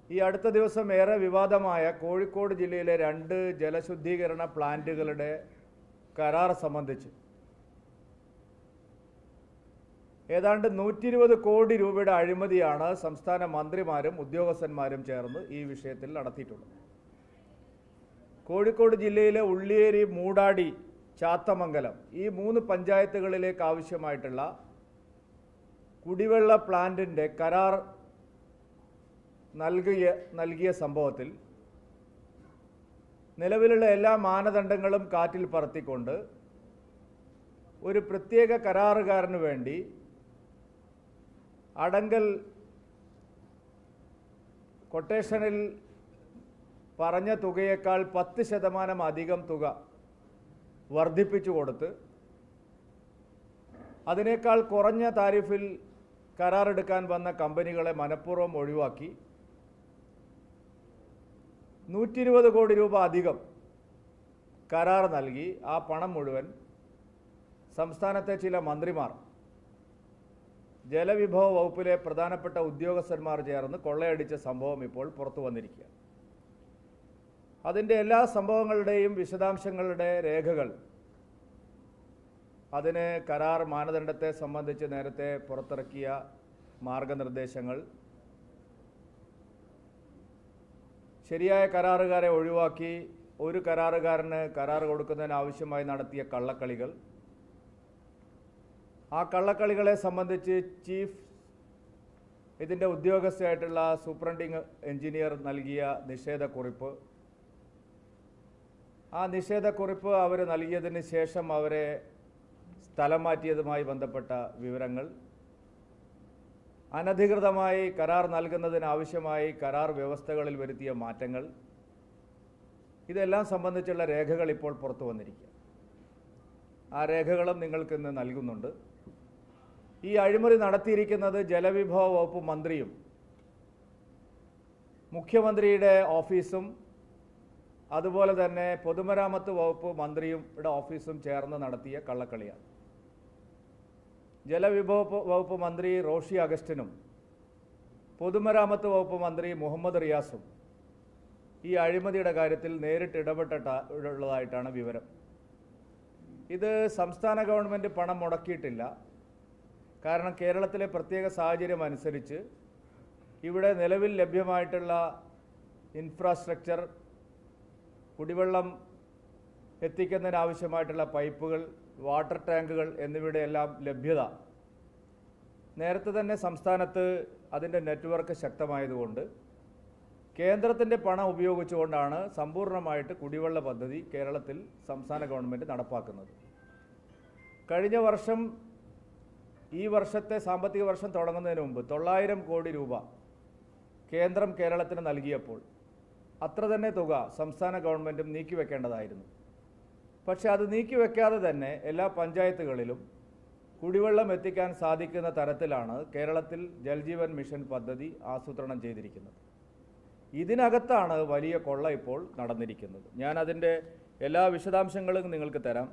ഈ അടുത്ത ദിവസം ഏറെ വിവാദമായ കോഴിക്കോട് ജില്ലയിലെ രണ്ട് ജലശുദ്ധീകരണ പ്ലാന്റുകളുടെ കരാർ സംബന്ധിച്ച് ഏതാണ്ട് നൂറ്റി ഇരുപത് കോടി രൂപയുടെ അഴിമതിയാണ് സംസ്ഥാന മന്ത്രിമാരും ഉദ്യോഗസ്ഥന്മാരും ചേർന്ന് ഈ വിഷയത്തിൽ നടത്തിയിട്ടുള്ളത് കോഴിക്കോട് ജില്ലയിലെ ഉള്ളിയേരി മൂടാടി ചാത്തമംഗലം ഈ മൂന്ന് പഞ്ചായത്തുകളിലേക്ക് ആവശ്യമായിട്ടുള്ള കുടിവെള്ള പ്ലാന്റിൻ്റെ കരാർ നൽകിയ നൽകിയ സംഭവത്തിൽ നിലവിലുള്ള എല്ലാ മാനദണ്ഡങ്ങളും കാറ്റിൽ പറത്തിക്കൊണ്ട് ഒരു പ്രത്യേക കരാറുകാരന് വേണ്ടി അടങ്കൽ കൊട്ടേഷനിൽ പറഞ്ഞ തുകയേക്കാൾ പത്ത് ശതമാനം അധികം തുക വർദ്ധിപ്പിച്ചു കൊടുത്ത് അതിനേക്കാൾ കുറഞ്ഞ താരിഫിൽ കരാറെടുക്കാൻ വന്ന കമ്പനികളെ മനഃപൂർവ്വം ഒഴിവാക്കി നൂറ്റി ഇരുപത് കോടി രൂപ അധികം കരാർ നൽകി ആ പണം മുഴുവൻ സംസ്ഥാനത്തെ ചില മന്ത്രിമാർ ജലവിഭവ വകുപ്പിലെ പ്രധാനപ്പെട്ട ഉദ്യോഗസ്ഥന്മാർ ചേർന്ന് കൊള്ളയടിച്ച സംഭവം ഇപ്പോൾ പുറത്തു വന്നിരിക്കുക അതിൻ്റെ എല്ലാ സംഭവങ്ങളുടെയും വിശദാംശങ്ങളുടെ രേഖകൾ അതിന് കരാർ മാനദണ്ഡത്തെ സംബന്ധിച്ച് നേരത്തെ പുറത്തിറക്കിയ മാർഗനിർദ്ദേശങ്ങൾ ശരിയായ കരാറുകാരെ ഒഴിവാക്കി ഒരു കരാറുകാരന് കരാർ കൊടുക്കുന്നതിന് ആവശ്യമായി നടത്തിയ കള്ളക്കളികൾ ആ കള്ളക്കളികളെ സംബന്ധിച്ച് ചീഫ് ഇതിൻ്റെ ഉദ്യോഗസ്ഥയായിട്ടുള്ള സൂപ്രണ്ടിങ് എഞ്ചിനീയർ നൽകിയ നിഷേധക്കുറിപ്പ് ആ നിഷേധക്കുറിപ്പ് അവർ നൽകിയതിന് ശേഷം അവരെ സ്ഥലം മാറ്റിയതുമായി ബന്ധപ്പെട്ട വിവരങ്ങൾ അനധികൃതമായി കരാർ നൽകുന്നതിനാവശ്യമായി കരാർ വ്യവസ്ഥകളിൽ വരുത്തിയ മാറ്റങ്ങൾ ഇതെല്ലാം സംബന്ധിച്ചുള്ള രേഖകൾ ഇപ്പോൾ പുറത്തു വന്നിരിക്കുക ആ രേഖകളും നിങ്ങൾക്ക് ഇന്ന് നൽകുന്നുണ്ട് ഈ അഴിമതി നടത്തിയിരിക്കുന്നത് ജലവിഭവ വകുപ്പ് മന്ത്രിയും മുഖ്യമന്ത്രിയുടെ ഓഫീസും അതുപോലെ തന്നെ പൊതുമരാമത്ത് വകുപ്പ് മന്ത്രിയുടെ ഓഫീസും ചേർന്ന് നടത്തിയ കള്ളക്കളിയാണ് ജലവിഭവ വകുപ്പ് മന്ത്രി റോഷി അഗസ്റ്റിനും പൊതുമരാമത്ത് വകുപ്പ് മന്ത്രി മുഹമ്മദ് റിയാസും ഈ അഴിമതിയുടെ കാര്യത്തിൽ നേരിട്ട് ഇടപെട്ടിട്ടുള്ളതായിട്ടാണ് വിവരം ഇത് സംസ്ഥാന ഗവൺമെൻറ് പണം മുടക്കിയിട്ടില്ല കാരണം കേരളത്തിലെ പ്രത്യേക സാഹചര്യം അനുസരിച്ച് ഇവിടെ നിലവിൽ ലഭ്യമായിട്ടുള്ള ഇൻഫ്രാസ്ട്രക്ചർ കുടിവെള്ളം എത്തിക്കുന്നതിനാവശ്യമായിട്ടുള്ള പൈപ്പുകൾ വാട്ടർ ടാങ്കുകൾ എന്നിവയുടെ എല്ലാം ലഭ്യത നേരത്തെ തന്നെ സംസ്ഥാനത്ത് അതിൻ്റെ നെറ്റ്വർക്ക് ശക്തമായതുകൊണ്ട് കേന്ദ്രത്തിൻ്റെ പണം ഉപയോഗിച്ചുകൊണ്ടാണ് സമ്പൂർണ്ണമായിട്ട് കുടിവെള്ള പദ്ധതി കേരളത്തിൽ സംസ്ഥാന ഗവൺമെൻറ് നടപ്പാക്കുന്നത് കഴിഞ്ഞ വർഷം ഈ വർഷത്തെ സാമ്പത്തിക വർഷം തുടങ്ങുന്നതിന് മുമ്പ് തൊള്ളായിരം കോടി രൂപ കേന്ദ്രം കേരളത്തിന് നൽകിയപ്പോൾ അത്ര തന്നെ തുക സംസ്ഥാന ഗവൺമെൻറ്റും നീക്കിവെക്കേണ്ടതായിരുന്നു പക്ഷേ അത് നീക്കിവെക്കാതെ തന്നെ എല്ലാ പഞ്ചായത്തുകളിലും കുടിവെള്ളം എത്തിക്കാൻ സാധിക്കുന്ന തരത്തിലാണ് കേരളത്തിൽ ജൽജീവൻ മിഷൻ പദ്ധതി ആസൂത്രണം ചെയ്തിരിക്കുന്നത് ഇതിനകത്താണ് വലിയ കൊള്ള ഇപ്പോൾ നടന്നിരിക്കുന്നത് ഞാൻ അതിൻ്റെ എല്ലാ വിശദാംശങ്ങളും നിങ്ങൾക്ക് തരാം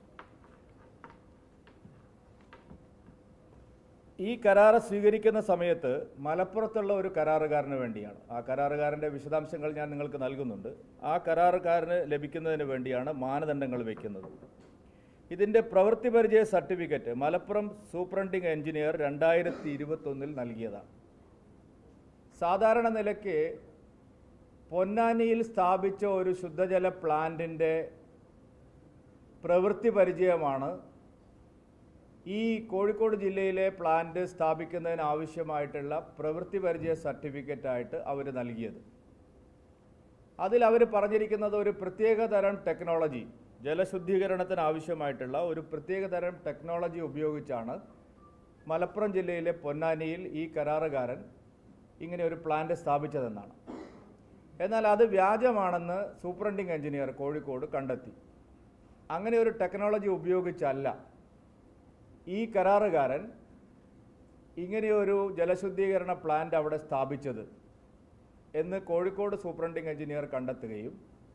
ഈ കരാർ സ്വീകരിക്കുന്ന സമയത്ത് മലപ്പുറത്തുള്ള ഒരു കരാറുകാരന് വേണ്ടിയാണ് ആ കരാറുകാരൻ്റെ വിശദാംശങ്ങൾ ഞാൻ നിങ്ങൾക്ക് നൽകുന്നുണ്ട് ആ കരാറുകാരന് ലഭിക്കുന്നതിന് വേണ്ടിയാണ് മാനദണ്ഡങ്ങൾ വയ്ക്കുന്നത് ഇതിൻ്റെ പ്രവൃത്തി പരിചയ സർട്ടിഫിക്കറ്റ് മലപ്പുറം സൂപ്രണ്ടിംഗ് എഞ്ചിനീയർ രണ്ടായിരത്തി ഇരുപത്തൊന്നിൽ നൽകിയതാണ് സാധാരണ നിലയ്ക്ക് പൊന്നാനിയിൽ സ്ഥാപിച്ച ഒരു ശുദ്ധജല പ്ലാന്റിൻ്റെ പ്രവൃത്തി പരിചയമാണ് ഈ കോഴിക്കോട് ജില്ലയിലെ പ്ലാന്റ് സ്ഥാപിക്കുന്നതിന് ആവശ്യമായിട്ടുള്ള പ്രവൃത്തി പരിചയ സർട്ടിഫിക്കറ്റായിട്ട് അവർ നൽകിയത് അതിൽ അവർ പറഞ്ഞിരിക്കുന്നത് ഒരു പ്രത്യേക തരം ടെക്നോളജി ജലശുദ്ധീകരണത്തിന് ആവശ്യമായിട്ടുള്ള ഒരു പ്രത്യേക തരം ടെക്നോളജി ഉപയോഗിച്ചാണ് മലപ്പുറം ജില്ലയിലെ പൊന്നാനിയിൽ ഈ കരാറുകാരൻ ഇങ്ങനെ ഒരു പ്ലാന്റ് സ്ഥാപിച്ചതെന്നാണ് എന്നാൽ അത് വ്യാജമാണെന്ന് സൂപ്രണ്ടിംഗ് എഞ്ചിനീയർ കോഴിക്കോട് കണ്ടെത്തി അങ്ങനെ ഒരു ടെക്നോളജി ഉപയോഗിച്ചല്ല ഈ കരാറുകാരൻ ഇങ്ങനെയൊരു ജലശുദ്ധീകരണ പ്ലാന്റ് അവിടെ സ്ഥാപിച്ചത് എന്ന് കോഴിക്കോട് സൂപ്രണ്ടിംഗ് എഞ്ചിനീയർ കണ്ടെത്തുകയും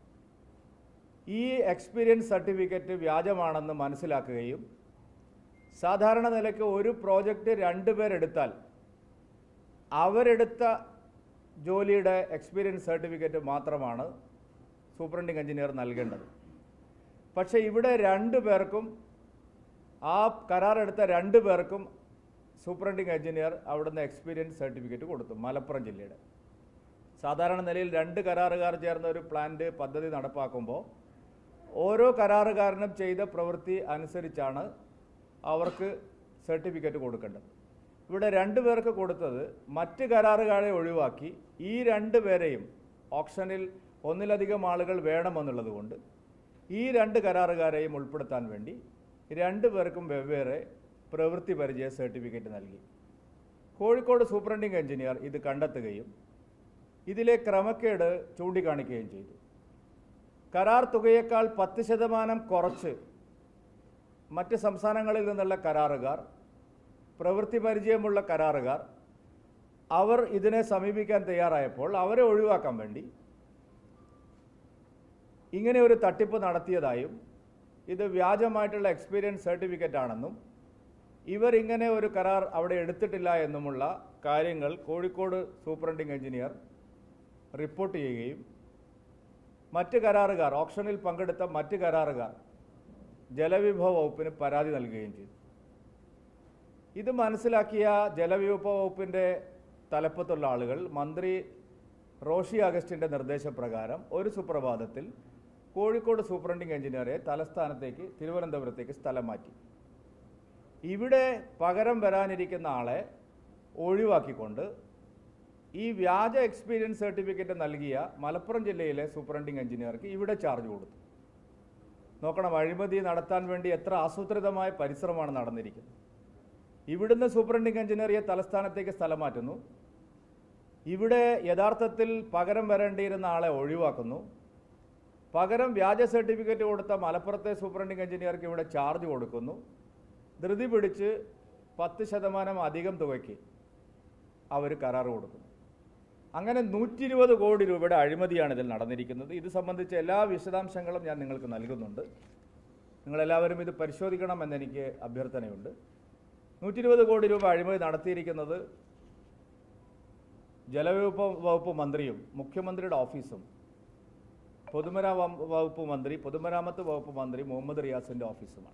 ഈ എക്സ്പീരിയൻസ് സർട്ടിഫിക്കറ്റ് വ്യാജമാണെന്ന് മനസ്സിലാക്കുകയും സാധാരണ നിലയ്ക്ക് ഒരു പ്രോജക്റ്റ് രണ്ട് പേരെടുത്താൽ അവരെടുത്ത ജോലിയുടെ എക്സ്പീരിയൻസ് സർട്ടിഫിക്കറ്റ് മാത്രമാണ് സൂപ്രണ്ടിംഗ് എഞ്ചിനീയർ നൽകേണ്ടത് പക്ഷേ ഇവിടെ രണ്ട് പേർക്കും ആ കരാറെടുത്ത രണ്ട് പേർക്കും സൂപ്രണ്ടിംഗ് എഞ്ചിനീയർ അവിടുന്ന് എക്സ്പീരിയൻസ് സർട്ടിഫിക്കറ്റ് കൊടുത്തു മലപ്പുറം ജില്ലയുടെ സാധാരണ നിലയിൽ രണ്ട് കരാറുകാർ ചേർന്ന ഒരു പ്ലാന്റ് പദ്ധതി നടപ്പാക്കുമ്പോൾ ഓരോ കരാറുകാരനും ചെയ്ത പ്രവൃത്തി അനുസരിച്ചാണ് അവർക്ക് സർട്ടിഫിക്കറ്റ് കൊടുക്കേണ്ടത് ഇവിടെ രണ്ട് പേർക്ക് കൊടുത്തത് മറ്റ് കരാറുകാരെ ഒഴിവാക്കി ഈ രണ്ട് പേരെയും ഓപ്ഷനിൽ ഒന്നിലധികം ആളുകൾ വേണമെന്നുള്ളത് കൊണ്ട് ഈ രണ്ട് കരാറുകാരെയും ഉൾപ്പെടുത്താൻ വേണ്ടി രണ്ട് പേർക്കും വെവ്വേറെ പ്രവൃത്തി പരിചയ സർട്ടിഫിക്കറ്റ് നൽകി കോഴിക്കോട് സൂപ്രണ്ടിംഗ് എഞ്ചിനീയർ ഇത് കണ്ടെത്തുകയും ഇതിലെ ക്രമക്കേട് ചൂണ്ടിക്കാണിക്കുകയും ചെയ്തു കരാർ തുകയേക്കാൾ പത്ത് ശതമാനം കുറച്ച് മറ്റ് സംസ്ഥാനങ്ങളിൽ നിന്നുള്ള കരാറുകാർ പ്രവൃത്തി പരിചയമുള്ള കരാറുകാർ അവർ ഇതിനെ സമീപിക്കാൻ തയ്യാറായപ്പോൾ അവരെ ഒഴിവാക്കാൻ വേണ്ടി ഇങ്ങനെ ഒരു തട്ടിപ്പ് നടത്തിയതായും ഇത് വ്യാജമായിട്ടുള്ള എക്സ്പീരിയൻസ് സർട്ടിഫിക്കറ്റ് ആണെന്നും ഇവർ ഇങ്ങനെ ഒരു കരാർ അവിടെ എടുത്തിട്ടില്ല എന്നുമുള്ള കാര്യങ്ങൾ കോഴിക്കോട് സൂപ്രണ്ടിംഗ് എഞ്ചിനീയർ റിപ്പോർട്ട് ചെയ്യുകയും മറ്റ് കരാറുകാർ ഓപ്ഷനിൽ പങ്കെടുത്ത മറ്റ് കരാറുകാർ ജലവിഭവ വകുപ്പിന് പരാതി നൽകുകയും ചെയ്തു ഇത് മനസ്സിലാക്കിയ ജലവിഭവ വകുപ്പിൻ്റെ തലപ്പത്തുള്ള ആളുകൾ മന്ത്രി റോഷി അഗസ്റ്റിൻ്റെ നിർദ്ദേശപ്രകാരം ഒരു സുപ്രഭാതത്തിൽ കോഴിക്കോട് സൂപ്രണ്ടിംഗ് എഞ്ചിനീയറെ തലസ്ഥാനത്തേക്ക് തിരുവനന്തപുരത്തേക്ക് സ്ഥലം മാറ്റി ഇവിടെ പകരം വരാനിരിക്കുന്ന ആളെ ഒഴിവാക്കിക്കൊണ്ട് ഈ വ്യാജ എക്സ്പീരിയൻസ് സർട്ടിഫിക്കറ്റ് നൽകിയ മലപ്പുറം ജില്ലയിലെ സൂപ്രണ്ടിംഗ് എഞ്ചിനീയർക്ക് ഇവിടെ ചാർജ് കൊടുത്തു നോക്കണം അഴിമതി നടത്താൻ വേണ്ടി എത്ര ആസൂത്രിതമായ പരിശ്രമമാണ് നടന്നിരിക്കുന്നത് ഇവിടുന്ന് സൂപ്രണ്ടിംഗ് എഞ്ചിനീയറെ തലസ്ഥാനത്തേക്ക് സ്ഥലം മാറ്റുന്നു ഇവിടെ യഥാർത്ഥത്തിൽ പകരം വരേണ്ടിയിരുന്ന ആളെ ഒഴിവാക്കുന്നു പകരം വ്യാജ സർട്ടിഫിക്കറ്റ് കൊടുത്ത മലപ്പുറത്തെ സൂപ്രണ്ടിംഗ് എഞ്ചിനീയർക്ക് ഇവിടെ ചാർജ് കൊടുക്കുന്നു ധൃതി പിടിച്ച് പത്ത് ശതമാനം അധികം തുകയ്ക്ക് അവർ കരാർ കൊടുക്കുന്നു അങ്ങനെ നൂറ്റി ഇരുപത് കോടി രൂപയുടെ അഴിമതിയാണ് ഇതിൽ നടന്നിരിക്കുന്നത് ഇത് സംബന്ധിച്ച എല്ലാ വിശദാംശങ്ങളും ഞാൻ നിങ്ങൾക്ക് നൽകുന്നുണ്ട് നിങ്ങളെല്ലാവരും ഇത് പരിശോധിക്കണമെന്ന് എനിക്ക് അഭ്യർത്ഥനയുണ്ട് നൂറ്റി ഇരുപത് കോടി രൂപ അഴിമതി നടത്തിയിരിക്കുന്നത് ജലവിഭവ വകുപ്പ് മന്ത്രിയും മുഖ്യമന്ത്രിയുടെ ഓഫീസും പൊതുമരാ വകുപ്പ് മന്ത്രി പൊതുമരാമത്ത് വകുപ്പ് മന്ത്രി മുഹമ്മദ് റിയാസിൻ്റെ ഓഫീസുമാണ്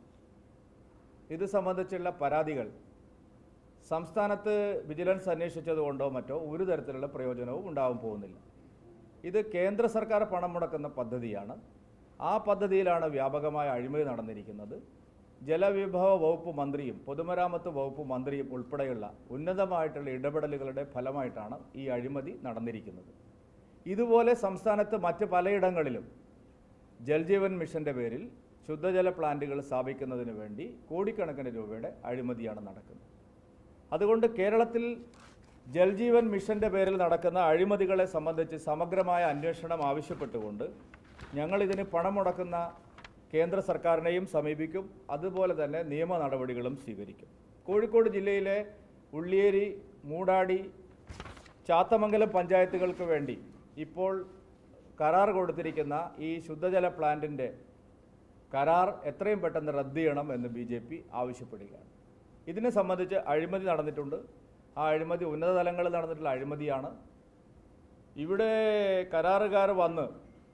ഇത് സംബന്ധിച്ചുള്ള പരാതികൾ സംസ്ഥാനത്ത് വിജിലൻസ് അന്വേഷിച്ചതുകൊണ്ടോ മറ്റോ ഒരു തരത്തിലുള്ള പ്രയോജനവും ഉണ്ടാവാൻ പോകുന്നില്ല ഇത് കേന്ദ്ര സർക്കാർ പണം മുടക്കുന്ന പദ്ധതിയാണ് ആ പദ്ധതിയിലാണ് വ്യാപകമായ അഴിമതി നടന്നിരിക്കുന്നത് ജലവിഭവ വകുപ്പ് മന്ത്രിയും പൊതുമരാമത്ത് വകുപ്പ് മന്ത്രിയും ഉൾപ്പെടെയുള്ള ഉന്നതമായിട്ടുള്ള ഇടപെടലുകളുടെ ഫലമായിട്ടാണ് ഈ അഴിമതി നടന്നിരിക്കുന്നത് ഇതുപോലെ സംസ്ഥാനത്ത് മറ്റ് പലയിടങ്ങളിലും ജൽജീവൻ മിഷന്റെ പേരിൽ ശുദ്ധജല പ്ലാന്റുകൾ സ്ഥാപിക്കുന്നതിന് വേണ്ടി കോടിക്കണക്കിന് രൂപയുടെ അഴിമതിയാണ് നടക്കുന്നത് അതുകൊണ്ട് കേരളത്തിൽ ജൽജീവൻ മിഷന്റെ പേരിൽ നടക്കുന്ന അഴിമതികളെ സംബന്ധിച്ച് സമഗ്രമായ അന്വേഷണം ആവശ്യപ്പെട്ടുകൊണ്ട് ഞങ്ങൾ ഇതിന് പണം മുടക്കുന്ന കേന്ദ്ര സർക്കാരിനെയും സമീപിക്കും അതുപോലെ തന്നെ നിയമ നടപടികളും സ്വീകരിക്കും കോഴിക്കോട് ജില്ലയിലെ ഉള്ളിയേരി മൂടാടി ചാത്തമംഗലം പഞ്ചായത്തുകൾക്ക് വേണ്ടി ഇപ്പോൾ കരാർ കൊടുത്തിരിക്കുന്ന ഈ ശുദ്ധജല പ്ലാന്റിൻ്റെ കരാർ എത്രയും പെട്ടെന്ന് റദ്ദ് ചെയ്യണം എന്ന് ബി ജെ പി ആവശ്യപ്പെടുകയാണ് ഇതിനെ സംബന്ധിച്ച് അഴിമതി നടന്നിട്ടുണ്ട് ആ അഴിമതി ഉന്നത തലങ്ങളിൽ നടന്നിട്ടുള്ള അഴിമതിയാണ് ഇവിടെ കരാറുകാർ വന്ന്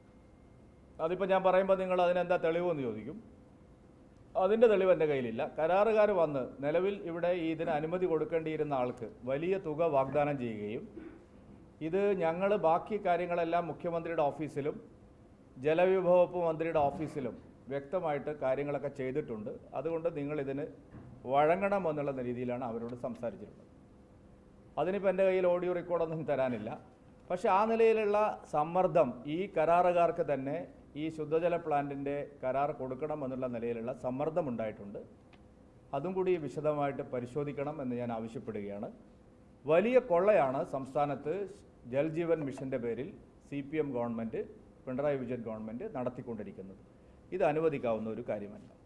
അതിപ്പോൾ ഞാൻ പറയുമ്പോൾ നിങ്ങൾ അതിനെന്താ തെളിവെന്ന് ചോദിക്കും അതിൻ്റെ തെളിവ് എൻ്റെ കയ്യിലില്ല കരാറുകാർ വന്ന് നിലവിൽ ഇവിടെ ഈ ഇതിന് അനുമതി കൊടുക്കേണ്ടിയിരുന്ന ആൾക്ക് വലിയ തുക വാഗ്ദാനം ചെയ്യുകയും ഇത് ഞങ്ങൾ ബാക്കി കാര്യങ്ങളെല്ലാം മുഖ്യമന്ത്രിയുടെ ഓഫീസിലും ജലവിഭവ വകുപ്പ് മന്ത്രിയുടെ ഓഫീസിലും വ്യക്തമായിട്ട് കാര്യങ്ങളൊക്കെ ചെയ്തിട്ടുണ്ട് അതുകൊണ്ട് നിങ്ങൾ ഇതിന് വഴങ്ങണം എന്നുള്ള രീതിയിലാണ് അവരോട് സംസാരിച്ചിട്ടുള്ളത് അതിനിപ്പോൾ എൻ്റെ കയ്യിൽ ഓഡിയോ റെക്കോർഡൊന്നും തരാനില്ല പക്ഷേ ആ നിലയിലുള്ള സമ്മർദ്ദം ഈ കരാറുകാർക്ക് തന്നെ ഈ ശുദ്ധജല പ്ലാന്റിൻ്റെ കരാർ കൊടുക്കണം എന്നുള്ള നിലയിലുള്ള സമ്മർദ്ദം ഉണ്ടായിട്ടുണ്ട് അതും കൂടി വിശദമായിട്ട് പരിശോധിക്കണം എന്ന് ഞാൻ ആവശ്യപ്പെടുകയാണ് വലിയ കൊള്ളയാണ് സംസ്ഥാനത്ത് ജൽജീവൻ മിഷന്റെ പേരിൽ C P M government Pinarayi Vijayan government നടത്തിക്കൊണ്ടിരിക്കുന്നത് ഇത് അനുവദിക്കാവുന്ന ഒരു കാര്യമല്ല